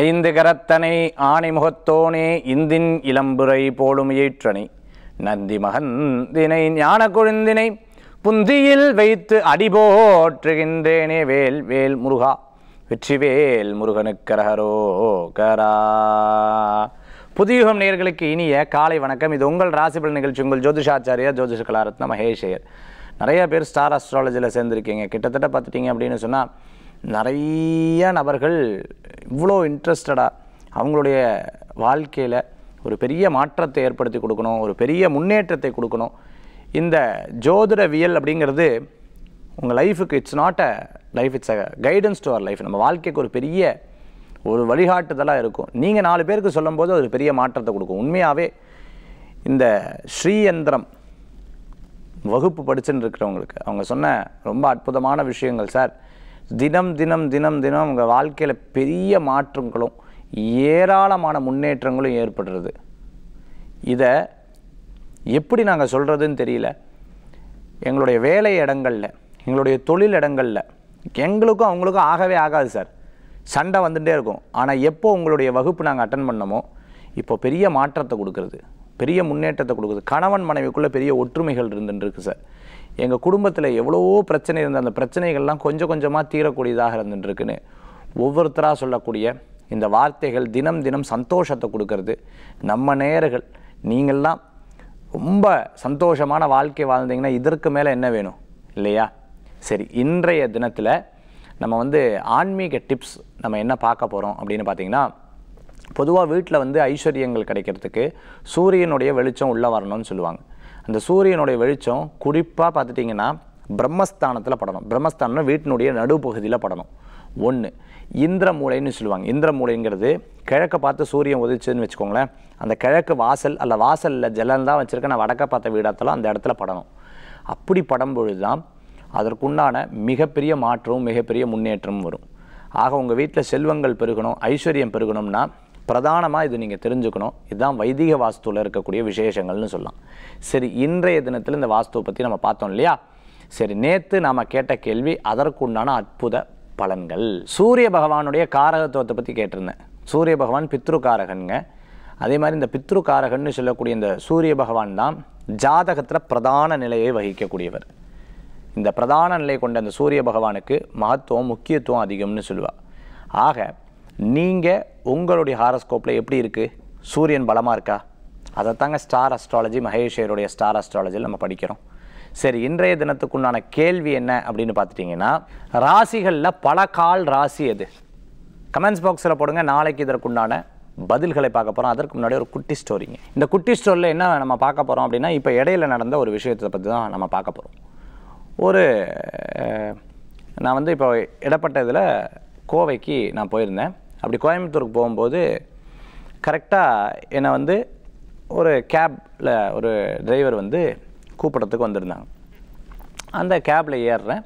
ஐந்து கரத்தனை ஆணை முகத்தோனே இந்தின் இளம்புரை போலும் ஏற்றனை நந்தி மகந்தினை ஞான கொழுந்தினை புந்தியில் வைத்து அடிபோற்றுகின்றேனே வேல் வேல் முருகா வெற்றிவேல் முருகனுக்கரகரோ கரா புதியுகம் நேயர்களுக்கு இனிய காலை வணக்கம் இது உங்கள் ராசிபல் நிகழ்ச்சி உங்கள் ஜோதிஷாச்சாரியா ஜோதிஷ கலாரத்ன மகேஷையர் நிறைய பேர் ஸ்டார் அஸ்ட்ராலஜியில் சேர்ந்துருக்கீங்க கிட்டத்தட்ட பார்த்துட்டீங்க அப்படின்னு சொன்னால் நிறைய நபர்கள் இவ்வளோ இன்ட்ரெஸ்டடாக அவங்களுடைய வாழ்க்கையில் ஒரு பெரிய மாற்றத்தை ஏற்படுத்தி கொடுக்கணும் ஒரு பெரிய முன்னேற்றத்தை கொடுக்கணும் இந்த ஜோதிடவியல் அப்படிங்கிறது உங்கள் லைஃபுக்கு it's not a life it's a guidance to our life நம்ம வாழ்க்கைக்கு ஒரு பெரிய ஒரு வழிகாட்டுதலாக இருக்கும் நீங்கள் நாலு பேருக்கு சொல்லும்போது அது ஒரு பெரிய மாற்றத்தை கொடுக்கும் உண்மையாகவே இந்த ஸ்ரீயந்திரம் வகுப்பு படிச்சுன்னு இருக்கிறவங்களுக்கு அவங்க சொன்ன ரொம்ப அற்புதமான விஷயங்கள் சார் தினம் தினம் தினம் தினம் உங்கள் வாழ்க்கையில் பெரிய மாற்றங்களும் ஏராளமான முன்னேற்றங்களும் ஏற்படுறது இதை எப்படி நாங்கள் சொல்கிறதுன்னு தெரியல எங்களுடைய வேலை இடங்களில் எங்களுடைய தொழில் இடங்களில் எங்களுக்கும் அவங்களுக்கும் ஆகவே ஆகாது சார் சண்டை வந்துட்டே இருக்கும் ஆனால் எப்போ உங்களுடைய வகுப்பு நாங்கள் அட்டன் பண்ணமோ இப்போ பெரிய மாற்றத்தை கொடுக்குறது பெரிய முன்னேற்றத்தை கொடுக்குது கணவன் மனைவிக்குள்ளே பெரிய ஒற்றுமைகள் இருந்துட்டு இருக்கு சார் எங்கள் குடும்பத்தில் எவ்வளவோ பிரச்சனை இருந்த அந்த பிரச்சனைகள்லாம் கொஞ்சம் கொஞ்சமாக தீரக்கூடியதாக இருந்துட்டு இருக்குன்னு ஒவ்வொருத்தராக சொல்லக்கூடிய இந்த வார்த்தைகள் தினம் தினம் சந்தோஷத்தை கொடுக்கறது நம்ம நேயர்கள் நீங்கள்லாம் ரொம்ப சந்தோஷமான வாழ்க்கை வாழ்ந்தீங்கன்னா இதற்கு மேலே என்ன வேணும் இல்லையா சரி இன்றைய தினத்தில் நம்ம வந்து ஆன்மீக டிப்ஸ் நம்ம என்ன பார்க்க போகிறோம் அப்படின்னு பார்த்தீங்கன்னா பொதுவாக வீட்டில் வந்து ஐஸ்வர்யங்கள் கிடைக்கிறதுக்கு சூரியனுடைய வெளிச்சம் உள்ளே வரணும்னு சொல்லுவாங்க அந்த சூரியனுடைய வெளிச்சம் குறிப்பாக பார்த்துட்டிங்கன்னா பிரம்மஸ்தானத்தில் படணும் பிரம்மஸ்தானம்னா வீட்டினுடைய நடுப்பகுதியில் படணும் ஒன்று இந்திர மூலைன்னு சொல்லுவாங்க இந்திர மூலைங்கிறது கிழக்க பார்த்து சூரியன் உதிச்சுன்னு வச்சுக்கோங்களேன் அந்த கிழக்கு வாசல் அல்ல வாசலில் ஜலம் தான் வச்சுருக்க நான் வடக்க பார்த்த வீடத்தெல்லாம் அந்த இடத்துல படணும் அப்படி படும் பொழுது தான் அதற்குண்டான மிகப்பெரிய மாற்றமும் மிகப்பெரிய முன்னேற்றமும் வரும் ஆக உங்கள் வீட்டில் செல்வங்கள் பெருகணும் ஐஸ்வர்யம் பெருகணும்னா பிரதானமாக இது நீங்கள் தெரிஞ்சுக்கணும் இதுதான் வைதிக வாஸ்துவில் இருக்கக்கூடிய விசேஷங்கள்னு சொல்லலாம் சரி இன்றைய தினத்தில் இந்த வாஸ்துவை பற்றி நம்ம பார்த்தோம் இல்லையா சரி நேற்று நாம் கேட்ட கேள்வி அதற்குண்டான அற்புத பலன்கள் சூரிய பகவானுடைய காரகத்துவத்தை பற்றி கேட்டிருந்தேன் சூரிய பகவான் பித்ருகாரகனுங்க அதே மாதிரி இந்த பித்ருகாரகன்னு சொல்லக்கூடிய இந்த சூரிய பகவான் தான் ஜாதகத்தில் பிரதான நிலையை வகிக்கக்கூடியவர் இந்த பிரதான நிலை கொண்ட அந்த சூரிய பகவானுக்கு மகத்துவம் முக்கியத்துவம் அதிகம்னு சொல்லுவாள் ஆக நீங்கள் உங்களுடைய ஹாரஸ்கோப்பில் எப்படி இருக்குது சூரியன் பலமாக இருக்கா அதைத்தாங்க ஸ்டார் அஸ்ட்ராலஜி மகேஷருடைய ஸ்டார் அஸ்ட்ராலஜியில் நம்ம படிக்கிறோம் சரி இன்றைய தினத்துக்குண்டான கேள்வி என்ன அப்படின்னு பார்த்துட்டிங்கன்னா ராசிகளில் பல கால் ராசி எது கமெண்ட்ஸ் பாக்ஸில் போடுங்க நாளைக்கு இதற்குண்டான பதில்களை பார்க்க போகிறோம் அதற்கு முன்னாடி ஒரு குட்டி ஸ்டோரிங்க இந்த குட்டி ஸ்டோரியில் என்ன நம்ம பார்க்க போகிறோம் அப்படின்னா இப்போ இடையில நடந்த ஒரு விஷயத்தை பற்றி தான் நம்ம பார்க்க போகிறோம் ஒரு அஹ், நான் வந்து இப்போ இடப்பட்ட இதில் கோவைக்கு நான் போயிருந்தேன் அப்படி கோயம்புத்தூருக்கு போகும்போது கரெக்டாக என்னை வந்து ஒரு கேப்பில் ஒரு டிரைவர் வந்து கூப்பிட்றதுக்கு வந்திருந்தாங்க அந்த கேப்பில் ஏறுறேன்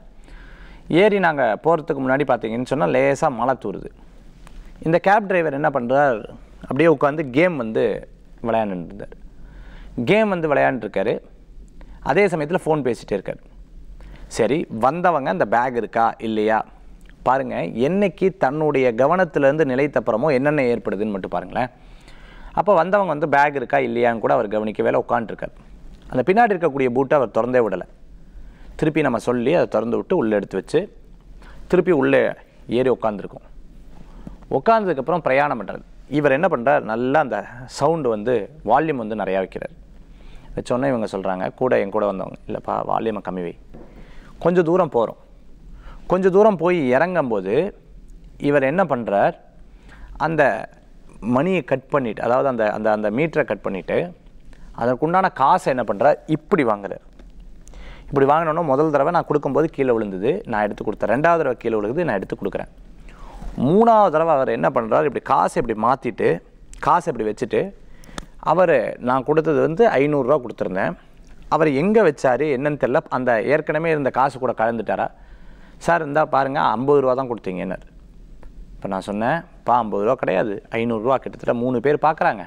ஏறி நாங்கள் போகிறதுக்கு முன்னாடி பார்த்தீங்கன்னு சொன்னால் லேசாக மழை தூருது இந்த கேப் டிரைவர் என்ன பண்ணுறார் அப்படியே உட்காந்து கேம் வந்து விளையாண்டுட்டு இருந்தார் கேம் வந்து விளையாண்டுருக்காரு அதே சமயத்தில் ஃபோன் பேசிகிட்டே இருக்கார் சரி வந்தவங்க அந்த பேக் இருக்கா இல்லையா பாருங்கள் என்னைக்கு தன்னுடைய கவனத்திலேருந்து நிலை தப்புறமோ என்னென்ன ஏற்படுதுன்னு மட்டும் பாருங்களேன் அப்போ வந்தவங்க வந்து பேக் இருக்கா இல்லையான்னு கூட அவர் கவனிக்க வேலை உட்காந்துருக்கார் அந்த பின்னாடி இருக்கக்கூடிய பூட்டை அவர் திறந்தே விடலை திருப்பி நம்ம சொல்லி அதை திறந்து விட்டு உள்ளே எடுத்து வச்சு திருப்பி உள்ளே ஏறி உட்காந்துருக்கோம் உட்காந்ததுக்கப்புறம் பிரயாணம் பண்ணுறது இவர் என்ன பண்ணுறார் நல்லா அந்த சவுண்டு வந்து வால்யூம் வந்து நிறையா வைக்கிறார் வச்சோன்னே இவங்க சொல்கிறாங்க கூட என் கூட வந்தவங்க இல்லைப்பா வால்யூமை கம்மி வை கொஞ்சம் தூரம் போகிறோம் கொஞ்சம் தூரம் போய் இறங்கும்போது இவர் என்ன பண்ணுறார் அந்த மணியை கட் பண்ணிட்டு அதாவது அந்த அந்த அந்த மீட்டரை கட் பண்ணிவிட்டு அதற்குண்டான காசை என்ன பண்ணுறார் இப்படி வாங்குறார் இப்படி வாங்கினோன்னா முதல் தடவை நான் கொடுக்கும்போது கீழே விழுந்தது நான் எடுத்து கொடுத்தேன் ரெண்டாவது தடவை கீழே விழுகுது நான் எடுத்து கொடுக்குறேன் மூணாவது தடவை அவர் என்ன பண்ணுறாரு இப்படி காசை இப்படி மாற்றிட்டு காசை இப்படி வச்சுட்டு அவர் நான் கொடுத்தது வந்து ஐநூறுரூவா கொடுத்துருந்தேன் அவர் எங்கே வச்சாரு என்னன்னு தெரில அந்த ஏற்கனவே இருந்த காசு கூட கலந்துட்டாரா சார் இருந்தா பாருங்கள் ஐம்பது ரூபா தான் கொடுத்தீங்கன்னாரு இப்போ நான் சொன்னேன் பா ஐம்பது ரூபா கிடையாது ஐநூறுரூவா கிட்டத்தட்ட மூணு பேர் பார்க்குறாங்க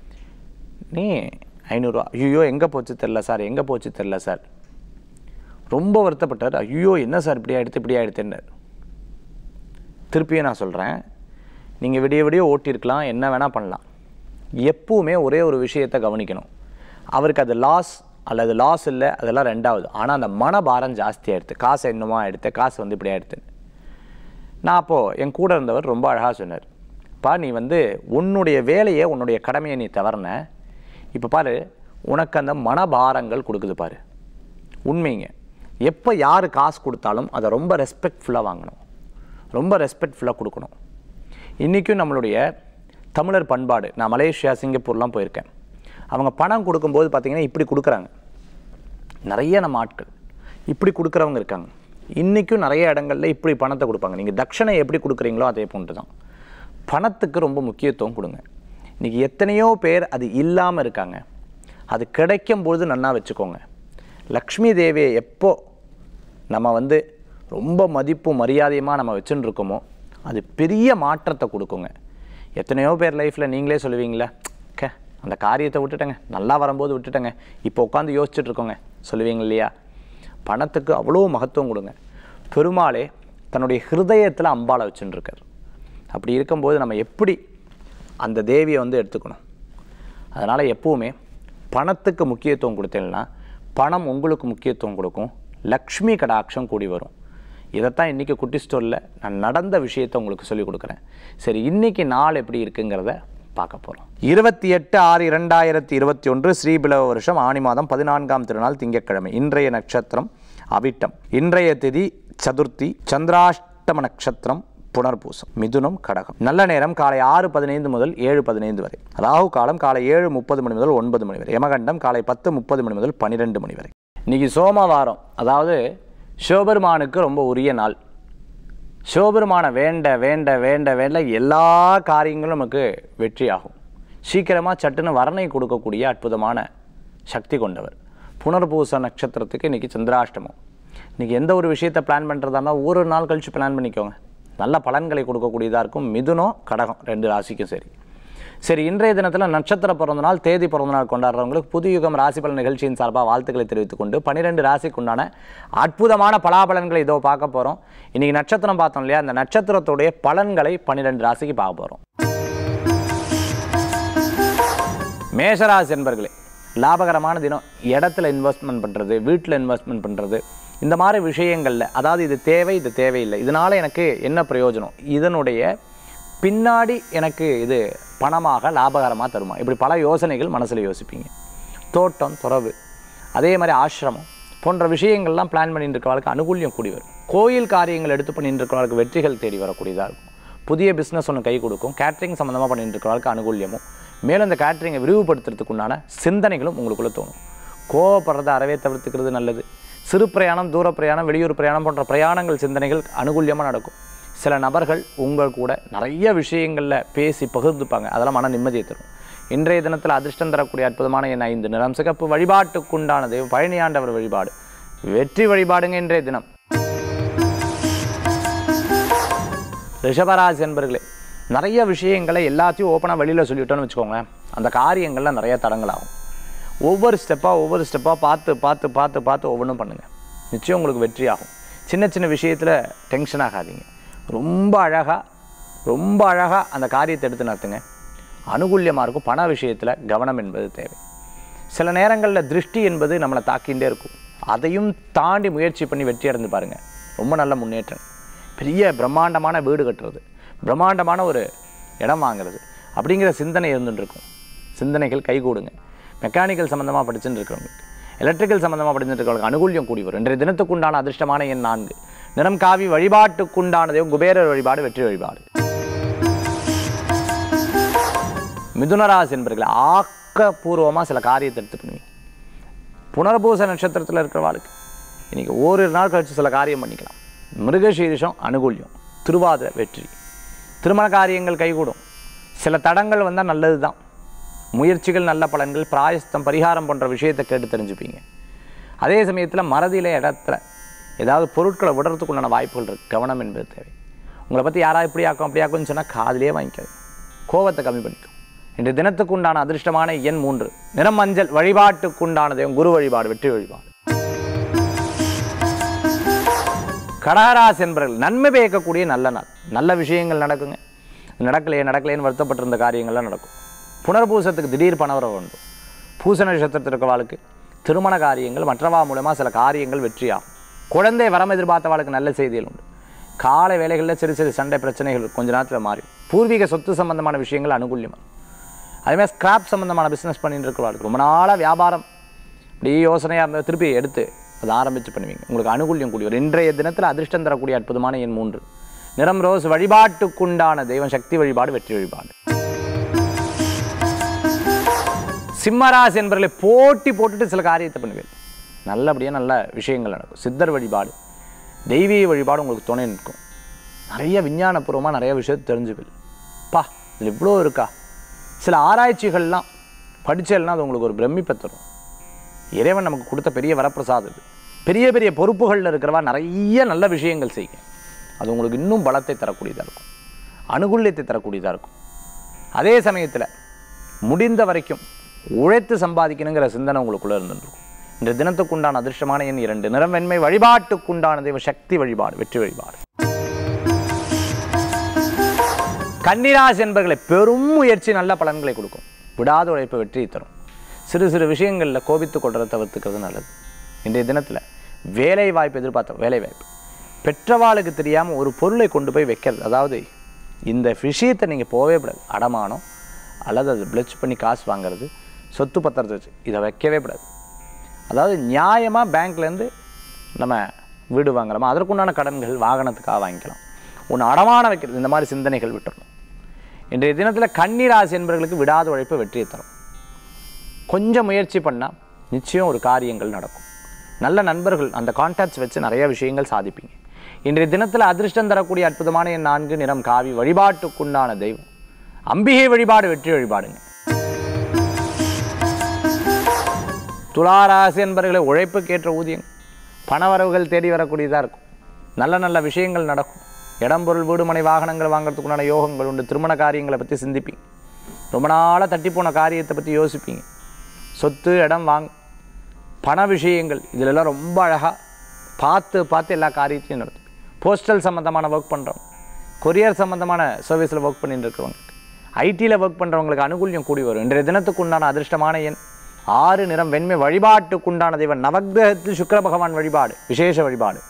நீ ஐநூறுரூவா ஐயோ எங்கே போச்சு தெரில சார் எங்கே போச்சு தெரில சார் ரொம்ப வருத்தப்பட்டார் ஐயோ என்ன சார் இப்படி ஆகிடுத்து இப்படி ஆகிடுத்துன்னார் திருப்பியும் நான் சொல்கிறேன் நீங்கள் விடிய விடிய ஓட்டியிருக்கலாம் என்ன வேணால் பண்ணலாம் எப்பவுமே ஒரே ஒரு விஷயத்தை கவனிக்கணும் அவருக்கு அது லாஸ் அல்லது லாஸ் இல்லை அதெல்லாம் ரெண்டாவது ஆனால் அந்த மனபாரம் ஜாஸ்தியாகிடுது காசு என்னமோ ஆகிடுது காசு வந்து இப்படி ஆகிடுது நான் அப்போது என் கூட இருந்தவர் ரொம்ப அழகாக சொன்னார் பா நீ வந்து உன்னுடைய வேலையை உன்னுடைய கடமையை நீ தவறின இப்போ பாரு உனக்கு அந்த மனபாரங்கள் கொடுக்குது பாரு உண்மைங்க எப்போ யார் காசு கொடுத்தாலும் அதை ரொம்ப ரெஸ்பெக்ட்ஃபுல்லாக வாங்கணும் ரொம்ப ரெஸ்பெக்ட்ஃபுல்லாக கொடுக்கணும் இன்றைக்கும் நம்மளுடைய தமிழர் பண்பாடு நான் மலேசியா சிங்கப்பூர்லாம் போயிருக்கேன் அவங்க பணம் கொடுக்கும்போது பார்த்திங்கன்னா இப்படி கொடுக்குறாங்க நிறைய நம்ம ஆட்கள் இப்படி கொடுக்குறவங்க இருக்காங்க இன்றைக்கும் நிறைய இடங்கள்ல இப்படி பணத்தை கொடுப்பாங்க நீங்கள் தட்சணை எப்படி கொடுக்குறீங்களோ அதே போன்று தான் பணத்துக்கு ரொம்ப முக்கியத்துவம் கொடுங்க இன்றைக்கி எத்தனையோ பேர் அது இல்லாமல் இருக்காங்க அது கிடைக்கும் பொழுது நன்னா வச்சுக்கோங்க லக்ஷ்மி தேவியை எப்போ நம்ம வந்து ரொம்ப மதிப்பு மரியாதையுமா நம்ம வச்சுன்னு இருக்கோமோ அது பெரிய மாற்றத்தை கொடுக்குங்க எத்தனையோ பேர் லைஃப்பில் நீங்களே சொல்லுவீங்களே கே அந்த காரியத்தை விட்டுட்டேங்க நல்லா வரும்போது விட்டுட்டேங்க இப்போ உட்காந்து யோசிச்சுட்டு இருக்கோங்க சொல்லுவீங்க இல்லையா பணத்துக்கு அவ்வளோ மகத்துவம் கொடுங்க பெருமாளே தன்னுடைய ஹிருதயத்தில் அம்பாளை வச்சுன்னு இருக்கார் அப்படி இருக்கும்போது நம்ம எப்படி அந்த தேவியை வந்து எடுத்துக்கணும் அதனால் எப்பவுமே பணத்துக்கு முக்கியத்துவம் கொடுத்தீங்கன்னா பணம் உங்களுக்கு முக்கியத்துவம் கொடுக்கும் லக்ஷ்மி கடாட்சம் கூடி வரும் இதைத்தான் இன்றைக்கி குட்டி ஸ்டோரில் நான் நடந்த விஷயத்தை உங்களுக்கு சொல்லிக் கொடுக்குறேன் சரி இன்றைக்கி நாள் எப்படி இருக்குங்கிறத பார்க்க போகிறோம் இருபத்தி எட்டு ஆறு இரண்டாயிரத்தி இருபத்தி ஒன்று ஸ்ரீபிலவ வருஷம் ஆணி மாதம் பதினான்காம் திருநாள் திங்கட்கிழமை இன்றைய நட்சத்திரம் அவிட்டம் இன்றைய திதி சதுர்த்தி சந்திராஷ்டம நட்சத்திரம் புனர்பூசம் மிதுனம் கடகம் நல்ல நேரம் காலை ஆறு பதினைந்து முதல் ஏழு பதினைந்து வரை ராகு காலம் காலை ஏழு முப்பது மணி முதல் ஒன்பது மணி வரை யமகண்டம் காலை பத்து முப்பது மணி முதல் பன்னிரெண்டு மணி வரை இன்னைக்கு சோமவாரம் அதாவது சிவபெருமானுக்கு ரொம்ப உரிய நாள் சிவபெருமானை வேண்ட வேண்ட வேண்ட வேண்ட எல்லா காரியங்களும் நமக்கு வெற்றியாகும் சீக்கிரமாக சட்டுன்னு வரணை கொடுக்கக்கூடிய அற்புதமான சக்தி கொண்டவர் புனர்பூச நட்சத்திரத்துக்கு இன்றைக்கி சந்திராஷ்டமம் இன்றைக்கி எந்த ஒரு விஷயத்தை பிளான் பண்ணுறதா இருந்தால் ஒரு நாள் கழித்து பிளான் பண்ணிக்கோங்க நல்ல பலன்களை கொடுக்கக்கூடியதாக இருக்கும் மிதுனம் கடகம் ரெண்டு ராசிக்கும் சரி சரி இன்றைய தினத்தில் நட்சத்திர பிறந்த நாள் தேதி பிறந்த நாள் கொண்டாடுறவங்களுக்கு புது யுகம் ராசி பலன் நிகழ்ச்சியின் சார்பாக வாழ்த்துக்களை தெரிவித்துக் கொண்டு பன்னிரெண்டு ராசிக்குண்டான அற்புதமான பலாபலன்களை இதோ பார்க்க போகிறோம் இன்றைக்கி நட்சத்திரம் பார்த்தோம் இல்லையா அந்த நட்சத்திரத்துடைய பலன்களை பன்னிரெண்டு ராசிக்கு பார்க்க போகிறோம் மேஷராசி என்பர்களே லாபகரமான தினம் இடத்துல இன்வெஸ்ட்மெண்ட் பண்ணுறது வீட்டில் இன்வெஸ்ட்மெண்ட் பண்ணுறது இந்த மாதிரி விஷயங்களில் அதாவது இது தேவை இது தேவையில்லை இதனால் எனக்கு என்ன பிரயோஜனம் இதனுடைய பின்னாடி எனக்கு இது பணமாக லாபகரமாக தருமா இப்படி பல யோசனைகள் மனசில் யோசிப்பீங்க தோட்டம் துறவு அதே மாதிரி ஆசிரமம் போன்ற விஷயங்கள்லாம் பிளான் பண்ணிட்டு இருக்கிறவங்களுக்கு அனுகூல்யம் கூடி வரும் கோயில் காரியங்கள் எடுத்து பண்ணிட்டு இருக்கிறவங்களுக்கு வெற்றிகள் தேடி வரக்கூடியதாக இருக்கும் புதிய பிஸ்னஸ் ஒன்று கை கொடுக்கும் கேட்ரிங் சம்மந்தமாக பண்ணிட்டு இருக்கிறவங்களுக்கு அனுகூல்யமும் மேலும் இந்த கேட்ரிங்கை விரிவுபடுத்துறதுக்கு உண்டான சிந்தனைகளும் உங்களுக்குள்ளே தோணும் கோவப்படுறதை அறவே தவிர்த்துக்கிறது நல்லது சிறு பிரயாணம் தூர பிரயாணம் வெளியூர் பிரயாணம் போன்ற பிரயாணங்கள் சிந்தனைகள் அனுகூல்யமாக நடக்கும் சில நபர்கள் உங்கள் கூட நிறைய விஷயங்களில் பேசி பகிர்ந்துப்பாங்க அதெல்லாம் மன நிம்மதியை தரும் இன்றைய தினத்தில் அதிர்ஷ்டம் தரக்கூடிய அற்புதமான என் ஐந்து நிறம் சிகப்பு வழிபாட்டுக்குண்டான தெய்வம் பழனியாண்டவர் வழிபாடு வெற்றி வழிபாடுங்க இன்றைய தினம் ரிஷபராசி என்பர்களே நிறைய விஷயங்களை எல்லாத்தையும் ஓப்பனாக வெளியில் சொல்லிவிட்டோன்னு வச்சுக்கோங்களேன் அந்த காரியங்களில் நிறைய தடங்களாகும் ஒவ்வொரு ஸ்டெப்பாக ஒவ்வொரு ஸ்டெப்பாக பார்த்து பார்த்து பார்த்து பார்த்து ஒவ்வொன்றும் பண்ணுங்கள் நிச்சயம் உங்களுக்கு வெற்றி ஆகும் சின்ன சின்ன விஷயத்தில் டென்ஷன் ஆகாதீங்க ரொம்ப அழகாக ரொம்ப அழகாக அந்த காரியத்தை எடுத்து நடத்துங்க அனுகூல்யமாக இருக்கும் பண விஷயத்தில் கவனம் என்பது தேவை சில நேரங்களில் திருஷ்டி என்பது நம்மளை தாக்கிண்டே இருக்கும் அதையும் தாண்டி முயற்சி பண்ணி வெற்றி அடைந்து பாருங்கள் ரொம்ப நல்ல முன்னேற்றம் பெரிய பிரம்மாண்டமான வீடு கட்டுறது பிரம்மாண்டமான ஒரு இடம் வாங்குறது அப்படிங்கிற சிந்தனை இருந்துட்டு இருக்கும் சிந்தனைகள் கைகூடுங்க மெக்கானிக்கல் சம்மந்தமாக படிச்சுட்டு இருக்கிறவங்களுக்கு எலக்ட்ரிக்கல் சம்மந்தமாக படிச்சுட்டு இருக்கிறவங்களுக்கு அனுகூல்யம் கூடி வரும் இன்றைய தினத்துக்குண்டான அதிர்ஷ்டமான எண் நான்கு நிறம் காவி வழிபாட்டுக்குண்டானதே குபேரர் வழிபாடு வெற்றி வழிபாடு மிதுனராசி என்பர்கள் ஆக்கப்பூர்வமாக சில காரியத்தை எடுத்து பண்ணுவீங்க புனர்பூச நட்சத்திரத்தில் இருக்கிறவாளுக்கு இன்றைக்கி ஓரிரு நாள் கழித்து சில காரியம் பண்ணிக்கலாம் மிருகசீரிஷம் அனுகூல்யம் திருவாதிரை வெற்றி திருமண காரியங்கள் கைகூடும் சில தடங்கள் வந்தால் நல்லது தான் முயற்சிகள் நல்ல பலன்கள் பிராயஸ்தம் பரிகாரம் போன்ற விஷயத்தை கேட்டு தெரிஞ்சுப்பீங்க அதே சமயத்தில் மறதியில இடத்துல ஏதாவது பொருட்களை விடுறதுக்கு உண்டான வாய்ப்புகள் இருக்குது கவனம் என்பது தேவை உங்களை பற்றி யாரா இப்படி ஆக்கும் அப்படி ஆக்கும்னு சொன்னால் காதிலே வாங்கிக்காது கோவத்தை கம்மி பண்ணிக்கும் இன்று தினத்துக்கு உண்டான அதிர்ஷ்டமான எண் மூன்று நிறம் மஞ்சள் வழிபாட்டுக்குண்டான தெய்வம் குரு வழிபாடு வெற்றி வழிபாடு கடகராசி என்பவர்கள் நன்மை பயக்கக்கூடிய நல்ல நாள் நல்ல விஷயங்கள் நடக்குங்க இது நடக்கலையே நடக்கலையேன்னு வருத்தப்பட்டிருந்த காரியங்கள்லாம் நடக்கும் புனர்பூசத்துக்கு திடீர் பணவரவு உண்டு பூச நட்சத்திரத்தில் இருக்கிறவாளுக்கு திருமண காரியங்கள் மற்றவா மூலமாக சில காரியங்கள் வெற்றியாகும் குழந்தை வரம் எதிர்பார்த்தவாளுக்கு நல்ல செய்திகள் உண்டு காலை வேலைகளில் சிறு சிறு சண்டை பிரச்சனைகள் கொஞ்ச நேரத்தில் மாறி பூர்வீக சொத்து சம்பந்தமான விஷயங்கள் அனுகூல்யம் அதேமாதிரி ஸ்கிராப் சம்மந்தமான பிஸ்னஸ் பண்ணிட்டு இருக்கிறவாளுக்கு ரொம்ப நாளாக வியாபாரம் அப்படியே யோசனையாக இருந்தால் திருப்பி எடுத்து அதை ஆரம்பித்து பண்ணுவீங்க உங்களுக்கு அனுகூல்யம் கூடிய ஒரு இன்றைய தினத்தில் அதிர்ஷ்டம் தரக்கூடிய அற்புதமான எண் மூன்று நிறம் ரோஸ் வழிபாட்டுக்குண்டான தெய்வம் சக்தி வழிபாடு வெற்றி வழிபாடு சிம்மராசி என்பவர்களை போட்டி போட்டுட்டு சில காரியத்தை பண்ணுவீங்க நல்லபடியாக நல்ல விஷயங்கள் நடக்கும் சித்தர் வழிபாடு தெய்வீக வழிபாடு உங்களுக்கு துணை நிற்கும் நிறைய விஞ்ஞானபூர்வமாக நிறைய விஷயத்தை தெரிஞ்சுக்கல் பா இதில் இவ்வளோ இருக்கா சில ஆராய்ச்சிகள்லாம் படிச்சேன்னா அது உங்களுக்கு ஒரு பிரமிப்பை தரும் இறைவன் நமக்கு கொடுத்த பெரிய வரப்பிரசாதம் இது பெரிய பெரிய பொறுப்புகளில் இருக்கிறவா நிறைய நல்ல விஷயங்கள் செய்யுங்க அது உங்களுக்கு இன்னும் பலத்தை தரக்கூடியதாக இருக்கும் அனுகூல்யத்தை தரக்கூடியதாக இருக்கும் அதே சமயத்தில் முடிந்த வரைக்கும் உழைத்து சம்பாதிக்கணுங்கிற சிந்தனை உங்களுக்குள்ளே இருந்துருக்கும் இந்த தினத்துக்குண்டான அதிர்ஷ்டமான எண் இரண்டு நிறம் வெண்மை வழிபாட்டுக்குண்டான தெய்வ சக்தி வழிபாடு வெற்றி வழிபாடு கன்னிராசி என்பர்களை பெரும் முயற்சி நல்ல பலன்களை கொடுக்கும் விடாத உழைப்பு வெற்றி தரும் சிறு சிறு விஷயங்களில் கோபித்து கொள்றதை தவிர்த்துக்கிறது நல்லது இன்றைய தினத்தில் வேலை வாய்ப்பு எதிர்பார்த்த வேலை வாய்ப்பு பெற்றவாளுக்கு தெரியாமல் ஒரு பொருளை கொண்டு போய் வைக்கிறது அதாவது இந்த விஷயத்தை நீங்கள் போகவே கூடாது அடமானம் அல்லது அது பிளச் பண்ணி காசு வாங்குறது சொத்து பத்திரத்தை வச்சு இதை வைக்கவே கூடாது அதாவது நியாயமாக பேங்க்லேருந்து நம்ம வீடு வாங்குறோமா அதற்குண்டான கடன்கள் வாகனத்துக்காக வாங்கிக்கலாம் ஒன்று அடமான வைக்கிறது இந்த மாதிரி சிந்தனைகள் விட்டுறணும் இன்றைய தினத்தில் கன்னிராசி என்பவர்களுக்கு விடாத உழைப்பு வெற்றியை தரும் கொஞ்சம் முயற்சி பண்ணால் நிச்சயம் ஒரு காரியங்கள் நடக்கும் நல்ல நண்பர்கள் அந்த கான்டாக்ட்ஸ் வச்சு நிறைய விஷயங்கள் சாதிப்பீங்க இன்றைய தினத்தில் அதிர்ஷ்டம் தரக்கூடிய அற்புதமான என் நான்கு நிறம் காவி வழிபாட்டுக்குண்டான தெய்வம் அம்பிகை வழிபாடு வெற்றி வழிபாடுங்க துளாராசி என்பவர்களை உழைப்புக்கேற்ற ஊதியம் பணவரவுகள் தேடி வரக்கூடியதாக இருக்கும் நல்ல நல்ல விஷயங்கள் நடக்கும் இடம் பொருள் வீடு மனை வாகனங்கள் வாங்குறதுக்குண்டான யோகங்கள் உண்டு திருமண காரியங்களை பற்றி சிந்திப்பீங்க ரொம்ப நாளாக தட்டி போன காரியத்தை பற்றி யோசிப்பீங்க சொத்து இடம் வாங்க பண விஷயங்கள் இதிலெல்லாம் ரொம்ப அழகாக பார்த்து பார்த்து எல்லா காரியத்தையும் நடத்தும் போஸ்டல் சம்மந்தமான ஒர்க் பண்ணுறவங்க கொரியர் சம்மந்தமான சர்வீஸில் ஒர்க் பண்ணிட்டு இருக்கிறவங்களுக்கு ஐடியில் ஒர்க் பண்ணுறவங்களுக்கு அனுகூல்யம் கூடி வரும் இன்றைய தினத்துக்கு உண்டான அதிர்ஷ்டமான எண் ஆறு நிறம் வெண்மை வழிபாட்டுக்குண்டான தெய்வம் நவக்கிரகத்தில் சுக்கிர பகவான் வழிபாடு விசேஷ வழிபாடு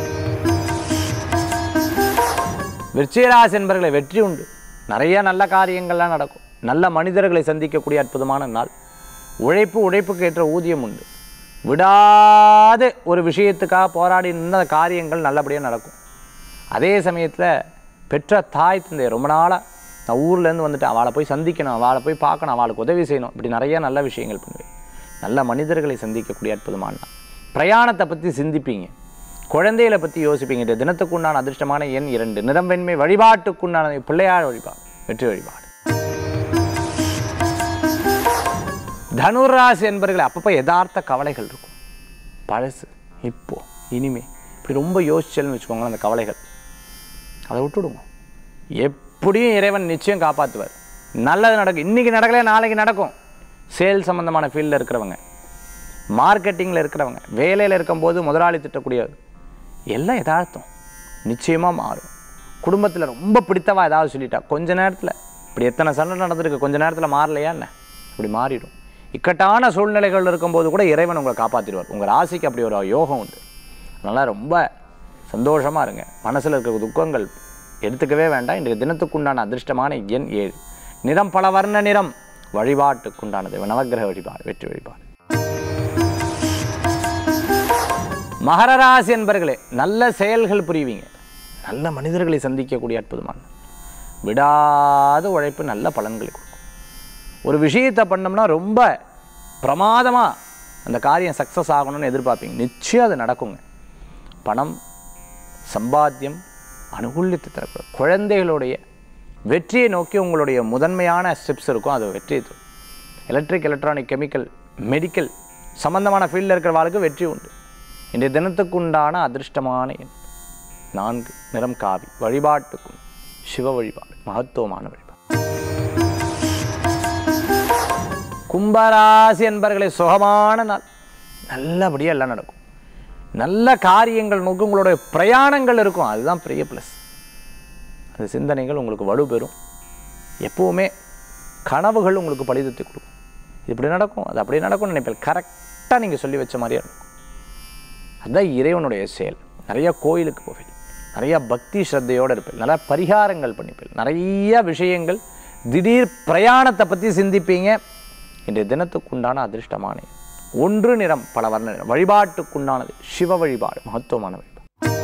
விருச்சிகராசி என்பர்களை வெற்றி உண்டு நிறைய நல்ல காரியங்கள்லாம் நடக்கும் நல்ல மனிதர்களை சந்திக்கக்கூடிய அற்புதமான நாள் உழைப்பு உழைப்புக்கு ஏற்ற ஊதியம் உண்டு விடாது ஒரு விஷயத்துக்காக போராடி நின்ற காரியங்கள் நல்லபடியாக நடக்கும் அதே சமயத்தில் பெற்ற தாய் தந்தை ரொம்ப நாளாக நான் ஊர்லேருந்து வந்துட்டு அவளை போய் சந்திக்கணும் அவளை போய் பார்க்கணும் அவளுக்கு உதவி செய்யணும் இப்படி நிறைய நல்ல விஷயங்கள் பண்ணுவேன் நல்ல மனிதர்களை சந்திக்கக்கூடிய அற்புதமான நாள் பிரயாணத்தை பற்றி சிந்திப்பீங்க குழந்தைகளை பற்றி யோசிப்பீங்க இந்த தினத்துக்குண்டான அதிர்ஷ்டமான எண் இரண்டு நிறம் வெண்மை வழிபாட்டுக்குண்டான பிள்ளையார் வழிபாடு வெற்றி வழிபாடு தனுராசி என்பவர்கள் அப்பப்போ யதார்த்த கவலைகள் இருக்கும் பழசு இப்போ இனிமே இப்படி ரொம்ப யோசிச்சல்னு வச்சுக்கோங்களேன் அந்த கவலைகள் அதை விட்டுடுங்க எப்படியும் இறைவன் நிச்சயம் காப்பாற்றுவார் நல்லது நடக்கும் இன்றைக்கி நடக்கல நாளைக்கு நடக்கும் சேல் சம்மந்தமான ஃபீல்டில் இருக்கிறவங்க மார்க்கெட்டிங்கில் இருக்கிறவங்க வேலையில் இருக்கும்போது முதலாளி திட்டக்கூடிய எல்லாம் யதார்த்தம் நிச்சயமாக மாறும் குடும்பத்தில் ரொம்ப பிடித்தவா ஏதாவது சொல்லிட்டா கொஞ்ச நேரத்தில் இப்படி எத்தனை சண்டை நடந்திருக்கு கொஞ்ச நேரத்தில் மாறலையா என்ன இப்படி மாறிடும் இக்கட்டான சூழ்நிலைகள் இருக்கும்போது கூட இறைவன் உங்களை காப்பாற்றிடுவார் உங்கள் ராசிக்கு அப்படி ஒரு யோகம் உண்டு அதனால் ரொம்ப சந்தோஷமாக இருங்க மனசில் இருக்கிற துக்கங்கள் எடுத்துக்கவே வேண்டாம் இன்றைய தினத்துக்குண்டான அதிர்ஷ்டமான எண் ஏழு நிறம் பல வர்ண நிறம் வழிபாட்டுக்குண்டானது நவக்கிரக வழிபாடு வெற்றி வழிபாடு மகர ராசி என்பர்களே நல்ல செயல்கள் புரிவீங்க நல்ல மனிதர்களை சந்திக்கக்கூடிய அற்புதமான நாள். விடாத உழைப்பு நல்ல பலன்களை கொடுக்கும் ஒரு விஷயத்தை பண்ணோம்னா ரொம்ப பிரமாதமாக அந்த காரியம் சக்ஸஸ் ஆகணும்னு எதிர்பார்ப்பீங்க நிச்சயம் அது நடக்குங்க பணம் சம்பாத்தியம் அனுகூல்யத்தை தரக்கூடாது குழந்தைகளுடைய வெற்றியை நோக்கி உங்களுடைய முதன்மையான ஸ்டெப்ஸ் இருக்கும் அது வெற்றியை தரும் எலக்ட்ரிக் எலக்ட்ரானிக் கெமிக்கல் மெடிக்கல் சம்பந்தமான ஃபீல்டில் இருக்கிறவாளுக்கு வெற்றி உண்டு இன்றைய தினத்துக்குண்டான அதிர்ஷ்டமான எண் நான்கு நிறம் காவி வழிபாட்டுக்கும் சிவ வழிபாடு மகத்துவமான வழிபாடு கும்பராசி என்பர்களை சுகமான நாள் நல்லபடியாக எல்லாம் நடக்கும் நல்ல காரியங்கள் நோக்கி உங்களுடைய பிரயாணங்கள் இருக்கும் அதுதான் பெரிய ப்ளஸ் அந்த சிந்தனைகள் உங்களுக்கு வலுப்பெறும் எப்போவுமே கனவுகள் உங்களுக்கு பலிதத்தை கொடுக்கும் இது இப்படி நடக்கும் அது அப்படி நடக்கும்னு நினைப்பேன் கரெக்டாக நீங்கள் சொல்லி வச்ச மாதிரியே இருக்கும் அதுதான் இறைவனுடைய செயல் நிறைய கோயிலுக்கு போவேன் நிறைய பக்தி ஸ்ரத்தையோடு இருப்பேன் நிறைய பரிகாரங்கள் பண்ணிப்பேன் நிறைய விஷயங்கள் திடீர் பிரயாணத்தை பற்றி சிந்திப்பீங்க இன்றைய தினத்துக்குண்டான அதிர்ஷ்டமான எண். ஒன்று நிறம் பல வர்ண நிறம் வழிபாட்டுக்குண்டானது சிவ வழிபாடு மகத்துவமான வழிபாடு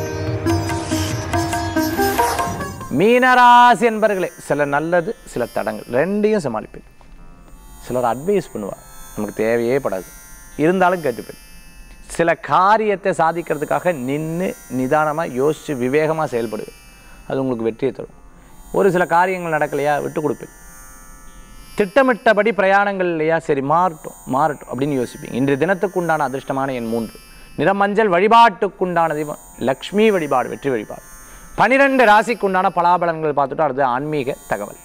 மீனராசி என்பர்களே சில நல்லது சில தடங்கள் ரெண்டையும் சமாளிப்பேன் சிலர் அட்வைஸ் பண்ணுவார் நமக்கு தேவையே படாது இருந்தாலும் கேட்டுப்பேன் சில காரியத்தை சாதிக்கிறதுக்காக நின்று நிதானமாக யோசித்து விவேகமாக செயல்படுவேன் அது உங்களுக்கு வெற்றியை தரும் ஒரு சில காரியங்கள் நடக்கலையா விட்டு கொடுப்பேன் திட்டமிட்டபடி பிரயாணங்கள் இல்லையா சரி மாறட்டும் மாறட்டும் அப்படின்னு யோசிப்பீங்க இன்றைய தினத்துக்குண்டான அதிர்ஷ்டமான எண் மூன்று நிறமஞ்சள் வழிபாட்டுக்குண்டான தெய்வம் லக்ஷ்மி வழிபாடு வெற்றி வழிபாடு பனிரெண்டு ராசிக்குண்டான பலாபலன்கள் பார்த்துட்டு அடுத்து ஆன்மீக தகவல்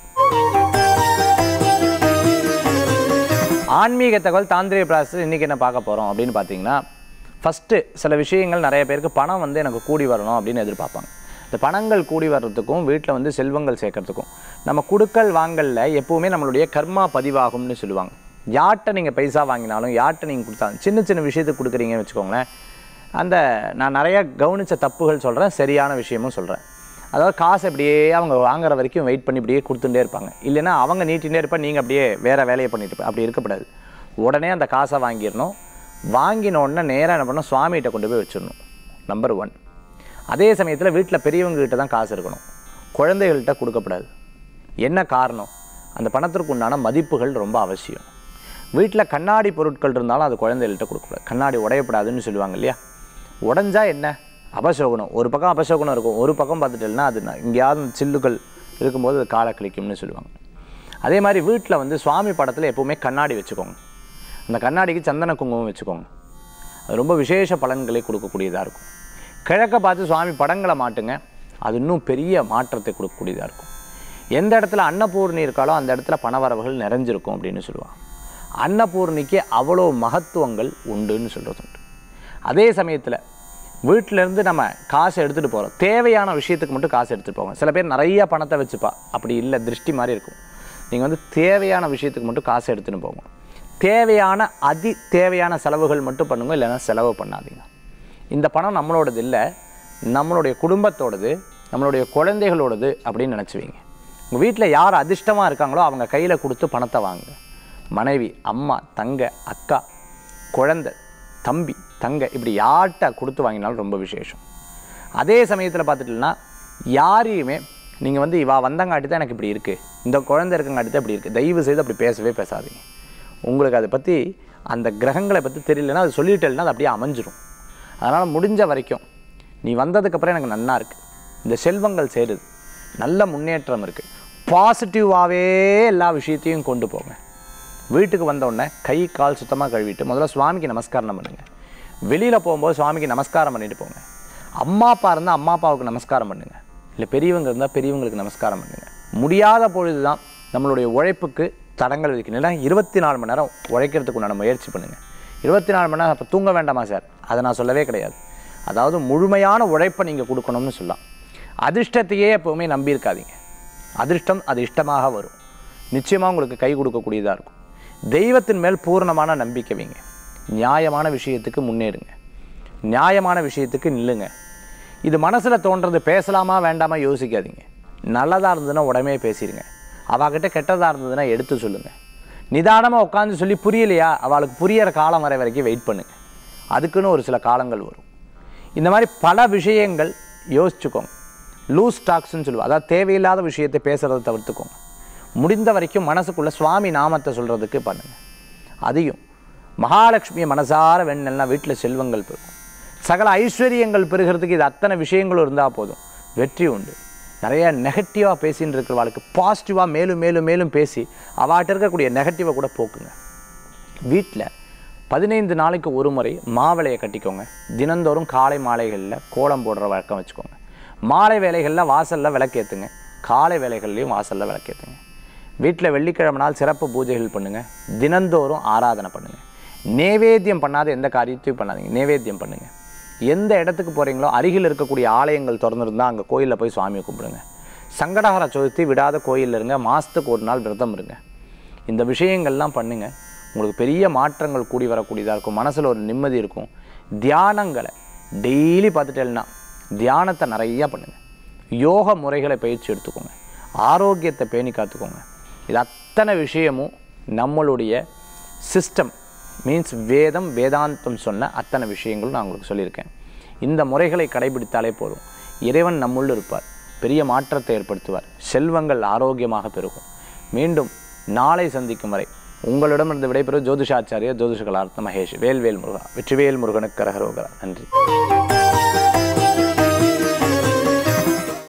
ஆன்மீக தகவல் தாந்திரிய பிராசஸ் இன்றைக்கி என்ன பார்க்க போகிறோம் அப்படின்னு பார்த்தீங்கன்னா ஃபஸ்ட்டு சில விஷயங்கள் நிறைய பேருக்கு பணம் வந்து எனக்கு கூடி வரணும் அப்படின்னு எதிர்பார்ப்பாங்க இந்த பணங்கள் கூடி வர்றதுக்கும் வீட்டில் வந்து செல்வங்கள் சேர்க்கறதுக்கும் நம்ம குடுக்கல் வாங்கல்ல எப்போவுமே நம்மளுடைய கர்மா பதிவாகும்னு சொல்லுவாங்க யார்கிட்ட நீங்கள் பைசா வாங்கினாலும் யார்கிட்ட நீங்கள் கொடுத்தாலும் சின்ன சின்ன விஷயத்துக்கு கொடுக்குறீங்கன்னு வச்சுக்கோங்களேன் அந்த நான் நிறைய கவனித்த தப்புகள் சொல்கிறேன் சரியான விஷயமும் சொல்கிறேன் அதாவது காசு அப்படியே அவங்க வாங்குற வரைக்கும் வெயிட் பண்ணி இப்படியே கொடுத்துட்டே இருப்பாங்க இல்லைன்னா அவங்க நீட்டிகிட்டே இருப்பாங்க நீங்கள் அப்படியே வேறு வேலையை பண்ணிட்டு இருப்ப- அப்படி இருக்கக்கூடாது உடனே அந்த காசை வாங்கிடணும் வாங்கின உடனே நேராக என்ன பண்ணணும் சுவாமிகிட்ட கொண்டு போய் வச்சிடணும் நம்பர் ஒன் அதே சமயத்தில் வீட்டில் பெரியவங்ககிட்ட தான் காசு இருக்கணும் குழந்தைகள்கிட்ட கொடுக்கக்கூடாது என்ன காரணம் அந்த பணத்திற்கு உண்டான மதிப்புகள் ரொம்ப அவசியம் வீட்டில் கண்ணாடி பொருட்கள் இருந்தாலும் அது குழந்தைகள்கிட்ட கொடுக்கக்கூடாது கண்ணாடி உடையப்படாதுன்னு சொல்லுவாங்க இல்லையா உடஞ்சா என்ன அபசோகுணம் ஒரு பக்கம் அபசோகுணம் இருக்கும் ஒரு பக்கம் பார்த்துட்டேன்னா அது ந- எங்கேயாவது சில்லுகள் இருக்கும்போது அது காலை கிழிக்கும்னு சொல்லுவாங்க அதே மாதிரி வீட்டில் வந்து சுவாமி படத்தில் எப்போவுமே கண்ணாடி வச்சுக்கோங்க அந்த கண்ணாடிக்கு சந்தன குங்குமம் வச்சுக்கோங்க அது ரொம்ப விசேஷ பலன்களை கொடுக்கக்கூடியதாக இருக்கும் கிழக்க பார்த்து சுவாமி படங்களை மாட்டுங்க அது இன்னும் பெரிய மாற்றத்தை கொடுக்கக்கூடியதாக இருக்கும் எந்த இடத்துல அன்னபூர்ணி இருக்காலோ அந்த இடத்துல பணவரவுகள் நிறைஞ்சிருக்கும் அப்படின்னு சொல்லுவாங்க அன்னபூர்ணிக்கு அவ்வளோ மகத்துவங்கள் உண்டுன்னு சொல்கிறது உண்டு அதே சமயத்தில் வீட்டிலேருந்து நம்ம காசை எடுத்துகிட்டு போகிறோம் தேவையான விஷயத்துக்கு மட்டும் காசு எடுத்துகிட்டு போங்க சில பேர் நிறைய பணத்தை வச்சுப்பா அப்படி இல்லை திருஷ்டி மாதிரி இருக்கும் நீங்கள் வந்து தேவையான விஷயத்துக்கு மட்டும் காசு எடுத்துகிட்டு போங்க தேவையான அதி தேவையான செலவுகள் மட்டும் பண்ணுங்க இல்லைன்னா செலவு பண்ணாதீங்க இந்த பணம் நம்மளோடது இல்லை நம்மளுடைய குடும்பத்தோடது நம்மளுடைய குழந்தைகளோடது அப்படின்னு நினச்சிவீங்க உங்கள் வீட்டில் யார் அதிர்ஷ்டமாக இருக்காங்களோ அவங்க கையில் கொடுத்து பணத்தை வாங்குங்க மனைவி அம்மா தங்க அக்கா குழந்தை தம்பி தங்க இப்படி யார்கிட்ட கொடுத்து வாங்கினாலும் ரொம்ப விசேஷம் அதே சமயத்தில் பார்த்துட்டீங்கன்னா யாரையுமே நீங்கள் வந்து இவா வந்தங்காட்டி தான் எனக்கு இப்படி இருக்குது இந்த குழந்தை இருக்கங்காட்டி தான் இப்படி இருக்குது தயவு செய்து அப்படி பேசவே பேசாதீங்க உங்களுக்கு அதை பற்றி அந்த கிரகங்களை பற்றி தெரியலன்னா அது சொல்லிட்டேன்னா அது அப்படியே அமைஞ்சிரும் அதனால் முடிஞ்ச வரைக்கும் நீ வந்ததுக்கப்புறம் எனக்கு நன்னா இருக்குது இந்த செல்வங்கள் சேருது நல்ல முன்னேற்றம் இருக்குது பாசிட்டிவாகவே எல்லா விஷயத்தையும் கொண்டு போங்க வீட்டுக்கு வந்த உடனே கை கால் சுத்தமாக கழுவிட்டு முதல்ல சுவாமிக்கு நமஸ்காரம் பண்ணுங்கள் வெளியில் போகும்போது சுவாமிக்கு நமஸ்காரம் பண்ணிட்டு போங்க அம்மா அப்பா இருந்தால் அம்மா அப்பாவுக்கு நமஸ்காரம் பண்ணுங்க இல்லை பெரியவங்க இருந்தால் பெரியவங்களுக்கு நமஸ்காரம் பண்ணுங்க முடியாத பொழுது தான் நம்மளுடைய உழைப்புக்கு தடங்கள் வைக்கணும் இல்லை இருபத்தி நாலு மணி நேரம் உழைக்கிறதுக்கு உண்டான முயற்சி பண்ணுங்கள் இருபத்தி நாலு மணி நேரம் அப்போ தூங்க வேண்டாமா சார் அதை நான் சொல்லவே கிடையாது அதாவது முழுமையான உழைப்பை நீங்கள் கொடுக்கணும்னு சொல்லலாம் அதிர்ஷ்டத்தையே எப்போவுமே நம்பி இருக்காதீங்க அதிர்ஷ்டம் அது இஷ்டமாக வரும் நிச்சயமாக உங்களுக்கு கை கொடுக்கக்கூடியதாக இருக்கும் தெய்வத்தின் மேல் பூரணமான நம்பிக்கை வைங்க நியாயமான விஷயத்துக்கு முன்னேறுங்க நியாயமான விஷயத்துக்கு நில்லுங்க இது மனசில் தோன்றது பேசலாமா வேண்டாமா யோசிக்காதீங்க நல்லதாக இருந்ததுன்னா உடனே பேசிடுங்க அவகிட்ட கெட்டதாக இருந்ததுன்னா எடுத்து சொல்லுங்கள் நிதானமாக உட்காந்து சொல்லி புரியலையா அவளுக்கு புரியற காலம் வரை வரைக்கும் வெயிட் பண்ணுங்க அதுக்குன்னு ஒரு சில காலங்கள் வரும் இந்த மாதிரி பல விஷயங்கள் யோசிச்சுக்கோங்க லூஸ் டாக்ஸ்ன்னு சொல்லுவோம் அதாவது தேவையில்லாத விஷயத்தை பேசுகிறத தவிர்த்துக்கோங்க முடிந்த வரைக்கும் மனசுக்குள்ள சுவாமி நாமத்தை சொல்கிறதுக்கு பண்ணுங்க அதையும் மகாலட்சுமியை மனசார வேணும்னா வீட்டில் செல்வங்கள் பெருகும் சகல ஐஸ்வர்யங்கள் பெறுகிறதுக்கு இது அத்தனை விஷயங்களும் இருந்தால் போதும் வெற்றி உண்டு நிறைய நெகட்டிவாக பேசின்னு இருக்கிறவாளுக்கு பாசிட்டிவாக மேலும் மேலும் மேலும் பேசி அவாட்ட இருக்கக்கூடிய நெகட்டிவை கூட போக்குங்க வீட்டில் பதினைந்து நாளைக்கு ஒரு முறை மாவிளையை கட்டிக்கோங்க தினந்தோறும் காலை மாலைகளில் கோலம் போடுற வழக்கம் வச்சுக்கோங்க மாலை வேலைகளில் வாசலில் விளக்கேற்றுங்க காலை வேலைகள்லையும் வாசலில் விளக்கேற்றுங்க வீட்டில் வெள்ளிக்கிழமை நாள் சிறப்பு பூஜைகள் பண்ணுங்கள் தினந்தோறும் ஆராதனை பண்ணுங்கள் நேவேத்தியம் பண்ணாத எந்த காரியத்தையும் பண்ணாதீங்க நேவேத்தியம் பண்ணுங்கள் எந்த இடத்துக்கு போகிறீங்களோ அருகில் இருக்கக்கூடிய ஆலயங்கள் திறந்துருந்தா அங்கே கோயிலில் போய் சுவாமியை கும்பிடுங்க சங்கடஹர சதுர்த்தி விடாத கோயிலில் இருங்க மாதத்துக்கு ஒரு நாள் விரதம் இருங்க இந்த விஷயங்கள்லாம் பண்ணுங்க உங்களுக்கு பெரிய மாற்றங்கள் கூடி வரக்கூடியதாக இருக்கும் மனசில் ஒரு நிம்மதி இருக்கும் தியானங்களை டெய்லி பார்த்துட்டேன்னா தியானத்தை நிறையா பண்ணுங்க யோக முறைகளை பயிற்சி எடுத்துக்கோங்க ஆரோக்கியத்தை பேணி காத்துக்கோங்க இது அத்தனை விஷயமும் நம்மளுடைய சிஸ்டம் மீன்ஸ் வேதம் வேதாந்தம் சொன்ன அத்தனை விஷயங்களும் நான் உங்களுக்கு சொல்லியிருக்கேன் இந்த முறைகளை கடைபிடித்தாலே போதும் இறைவன் நம்முள் இருப்பார் பெரிய மாற்றத்தை ஏற்படுத்துவார் செல்வங்கள் ஆரோக்கியமாக பெருகும் மீண்டும் நாளை சந்திக்கும் வரை உங்களிடமிருந்து விடைபெறும் ஜோதிஷாச்சாரியா ஜோதிஷ கலார்த்த மகேஷ் வேல்வேல் முருகா வெற்றிவேல் முருகனுக்கு கரகரோகரா நன்றி